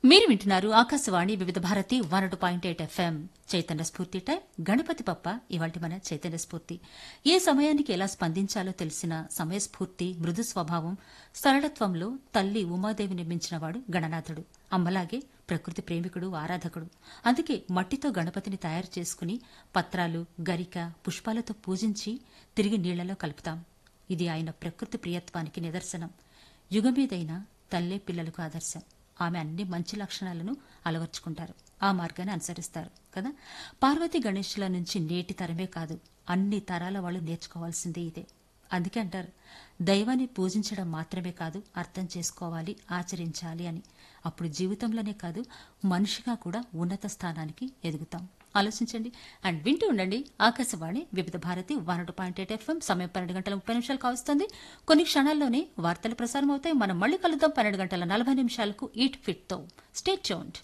మీరు వింటున్నారు Akashvani Vividh Bharati one two point eight FM చైతన్య స్ఫూర్తి టైం గణపతి పప్ప ఇవాటి మన చైతన్య స్ఫూర్తి ఏ సమయానికి ఎలా స్పందించాలో తెలిసిన సమయస్ఫూర్తి మృదు స్వభావం సరళత్వంలో తల్లి ఉమాదేవి నిర్మించినవాడు గణనాథుడు అమ్మలాగే ప్రకృతి ప్రేమికుడు ఆరాధకుడు అందుకే మట్టితో గణపతిని తయారు చేసుకుని పత్రాలు గరిక పుష్పాలతో పూజించి తిరిగి నీళ్లలో కలుపుతాం ఇది ఆయన ప్రకృతి ప్రియత్వానికి నిదర్శనం యుగమీదైన తల్లే పిల్లలకు ఆదర్శం ఆమె అన్ని మంచి లక్షణాలను అలవర్చుకుంటారు ఆ మార్గాన్ని అనుసరిస్తారు కదా పార్వతీ గణేష్ల నుంచి నేటి తరమే కాదు అన్ని తరాల వాళ్ళు నేర్చుకోవాల్సిందే ఇదే అందుకే అంటారు దైవాన్ని పూజించడం మాత్రమే కాదు అర్థం చేసుకోవాలి ఆచరించాలి అని అప్పుడు జీవితంలోనే కాదు మనిషిగా కూడా ఉన్నత స్థానానికి ఎదుగుతాం ఆలోచించండి అండ్ వింటూ ఉండండి Akashvani Vividh Bharati one two point eight FM సమయం పన్నెండు గంటల ముప్పై నిమిషాలు కావస్తుంది కొన్ని క్షణాల్లోనే వార్తలు ప్రసారం అవుతాయి మనం మళ్ళీ కలుద్దాం పన్నెండు గంటల నలభై నిమిషాలకు ఈట్ ఫిట్ తో స్టేట్ చౌండ్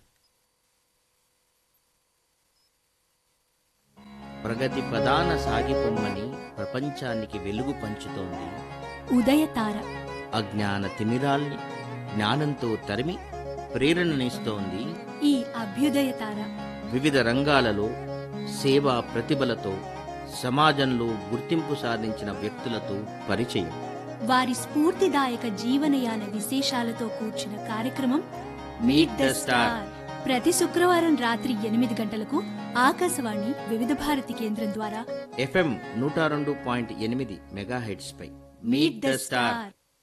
ప్రగతి ప్రధాన సాగిపొమ్మని ప్రపంచానికి వెలుగు పంచుతోంది ఉదయతార అజ్ఞాన తిమిరాల్ని జ్ఞానంతో తరిమి ప్రేరణనిస్తోంది ఈ అభ్యుదయతార వివిధ రంగాలలో సేవా ప్రతిభలతో సమాజంలో గుర్తింపు సాధించిన వ్యక్తులతో పరిచయం వారి స్ఫూర్తిదాయక జీవనయాన విశేషాలతో కూర్చిన కార్యక్రమం మీట్ ద స్టార్ ప్రతి శుక్రవారం రాత్రి ఎనిమిది గంటలకు ఆకాశవాణి వివిధ భారతి కేంద్రం ద్వారా ఎఫ్ఎం నూట రెండు పాయింట్ ఎనిమిది మెగాహెడ్స్ పై మీట్ ద స్టార్